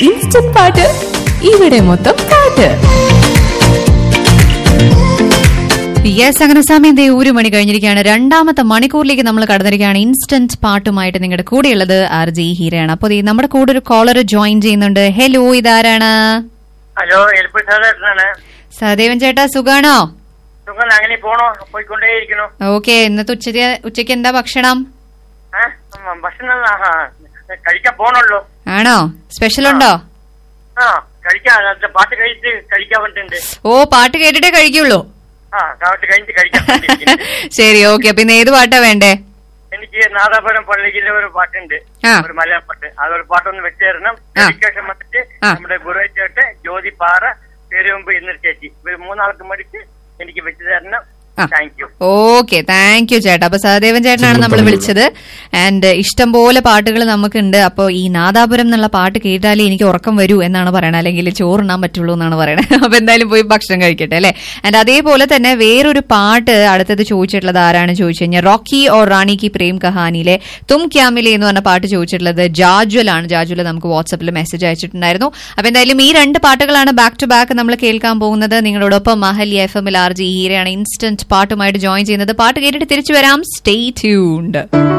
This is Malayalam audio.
ഇൻസ്റ്റന്റ് പാട്ട് ഇവിടെ മൊത്തം പാട്ട് യെസ് അങ്ങനെ സമയം ദേ ഒരു മണി കഴിഞ്ഞിരിക്കുകയാണ് രണ്ടാമത്തെ മണിക്കൂറിലേക്ക് നമ്മൾ കടന്നിരിക്കുകയാണ് ഇൻസ്റ്റന്റ് പാട്ടുമായിട്ട് നിങ്ങളുടെ കൂടെയുള്ളത് ആർ ജി ഹീരയാണ് അപ്പോൾ ദേ നമ്മുടെ കൂടെ ഒരു കോളർ ജോയിൻ ചെയ്യുന്നുണ്ട് ഹലോ ഇതാരാണ് ഹലോ എൽപ്പി സാധാരണ സഹദേവൻ ചേട്ടാ സുഖാണോ സുഖം അങ്ങനെ പോണോ പോയിക്കൊണ്ടേയിരിക്കണോ ഓക്കെ ഇന്നത്തെ ഉച്ചയ്ക്ക് ഉച്ചയ്ക്ക് എന്താ ഭക്ഷണം ആ ഉം, ഭക്ഷണം ആഹാ, കഴിക്കാൻ പോണല്ലോ ആണോ സ്പെഷ്യൽ ഉണ്ടോ ആ കഴിക്കാൻ അത് പാട്ട് കഴിച്ച് കഴിക്കാൻ വേണ്ടിട്ടുണ്ട് ഓ പാട്ട് കേട്ടിട്ടേ കഴിക്കുള്ളൂ ആ പാട്ട് കഴിഞ്ഞിട്ട് കഴിക്കാൻ വേണ്ടിയിരിക്കുന്നു. ശരി ഓക്കെ അപ്പൊ ഇന്ന് ഏത് പാട്ടാ വേണ്ടേ എനിക്ക് നാദാപുരം പള്ളിയിലെ ഒരു പാട്ടുണ്ട് ആ. ഒരു മലയാള പാട്ട് അതൊരു പാട്ടൊന്ന് വെച്ചു തരണം ആ. ഡെഡിക്കേഷൻ വന്നിട്ട് ആ. നമ്മുടെ ഗുരുവായിട്ട് ജ്യോതി പാറ പേരുമുമ്പ് എന്നൊരു ചേച്ചി ഇവർ മൂന്നാൾക്ക് മടിച്ച് എനിക്ക് വെച്ചു തരണം ആ. Thank you okay thank you ചേട്ടാ അപ്പൊ സഹദേവൻ ചേട്ടനാണ് നമ്മൾ വിളിച്ചത് ആൻഡ് ഇഷ്ടം പോലെ പാട്ടുകൾ നമുക്കുണ്ട് അപ്പോൾ ഈ നാദാപുരം എന്നുള്ള പാട്ട് കേട്ടാലേ എനിക്ക് ഉറക്കം വരൂ എന്നാണ് പറയണത് അല്ലെങ്കിൽ ചോറുണ്ണാൻ പറ്റുള്ളൂ എന്നാണ് പറയണത് അപ്പൊ എന്തായാലും പോയി ഭക്ഷണം കഴിക്കട്ടെ അല്ലെ ആൻഡ് അതേപോലെ തന്നെ വേറൊരു പാട്ട് അടുത്തത് ചോദിച്ചിട്ടുള്ളത് ആരാണ് ചോദിച്ചു കഴിഞ്ഞാൽ റോക്കി ഓർ റാണി കി പ്രേം കഹാനിയിലെ തും ക്യാമിലെ എന്ന് പറഞ്ഞ പാട്ട് ചോദിച്ചിട്ടുള്ളത് ജാജ്വൽ ആണ് ജാജ്വൽ നമുക്ക് വാട്സപ്പിൽ മെസ്സേജ് അയച്ചിട്ടുണ്ടായിരുന്നു അപ്പൊ എന്തായാലും ഈ രണ്ട് പാട്ടുകളാണ് ബാക്ക് ടു ബാക്ക് നമ്മൾ കേൾക്കാൻ പോകുന്നത് നിങ്ങളോടൊപ്പം മഹല്യ എഫ് എമ്മിൽ ആർ ജി ഹീരയാണ് ഇൻസ്റ്റന്റ് പാട്ടുമായിട്ട് ജോയിൻ ചെയ്യുന്നത് പാട്ട് കേട്ടിട്ട് തിരിച്ചു വരാം സ്റ്റേ ട്യൂൺഡ്